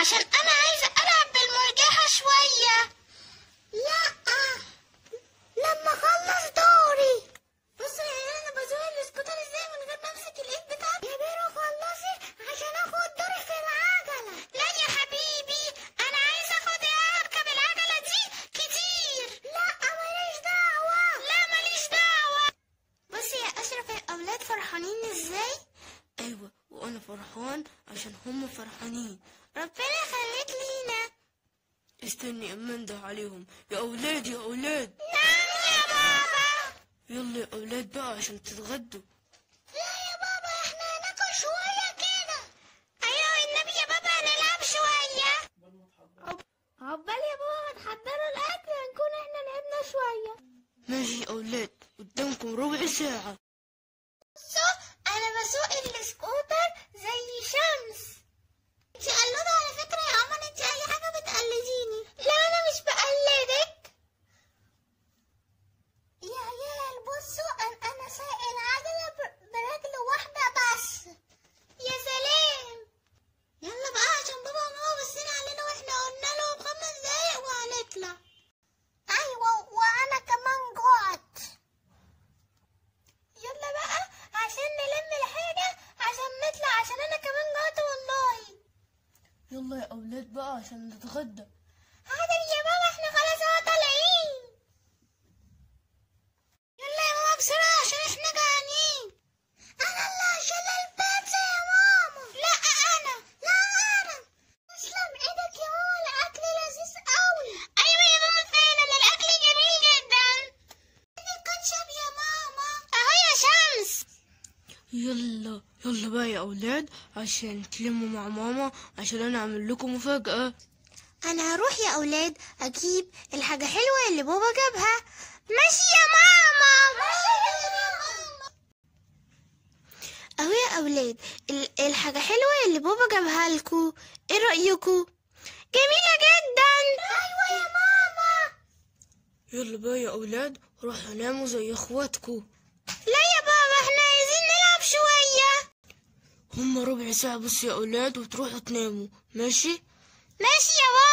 عشان انا عايزه العب بالمرجحه شويه لا لما اخلص دوري بصوا يا عيال انا بزوق السكوتر ازاي من غير ما امسك الايد بتاعتي يا بيرو خلصي عشان اخد دوري في العجله لا يا حبيبي انا عايزه اخد اركب العجله دي كتير لا ماليش دعوه لا ماليش دعوه بصي يا اشرف الاولاد فرحانين ازاي ايوه وانا فرحان عشان هم فرحانين ربنا يخليك لينا استني اما انده عليهم يا اولاد يا اولاد نعم يا بابا يلا يا اولاد بقى عشان تتغدوا لا يا بابا احنا هناكل شوية كده ايوه النبي يا بابا هنلعب شوية عقبال يا بابا ما تحضروا الاكل هنكون احنا لعبنا شوية ماشي يا اولاد قدامكم ربع ساعة بصوا انا بسوق السكوتر زي شمس انت قلودة على فكرة يا عمر انت اي حاجة بتقلديني لا انا مش بقلدك يا عيال بصوا انا انا سايق العجلة ب- برجل واحدة بس يا سلام يلا بقى عشان بابا وماما بصين علينا واحنا قلنا لهم خمس دقايق وهنطلع ايوه وانا كمان جوعت يلا بقى عشان نلم الحاجة عشان نطلع عشان انا كمان جوعت والله يلا يا اولاد بقى عشان نتغدى حاضر يا بابا احنا خلاص اهو طالعين يلا يا ماما بسرعة عشان احنا جعانين انا اللي هشيل البيتزا يا ماما لا انا لا انا تسلم ايدك يا ماما الاكل لذيذ قوي ايوه يا ماما فعلا الاكل جميل جدا الكاتشب يا ماما اهو يا شمس يلا يلا بقى يا اولاد عشان تلموا مع ماما عشان انا اعمل لكم مفاجأة انا هروح يا اولاد اجيب الحاجه حلوه اللي بابا جابها ماشي يا ماما ماشي يا ماما اهو يا اولاد ال- الحاجه حلوه اللي بابا جابها لكم ايه رايكم جميله جدا ايوه يا ماما يلا بقى يا اولاد روحوا ناموا زي اخواتكم لا يا بابا احنا عايزين نلعب شويه هم ربع ساعة بس يا اولاد وتروحوا تناموا ماشي ماشي يا بابا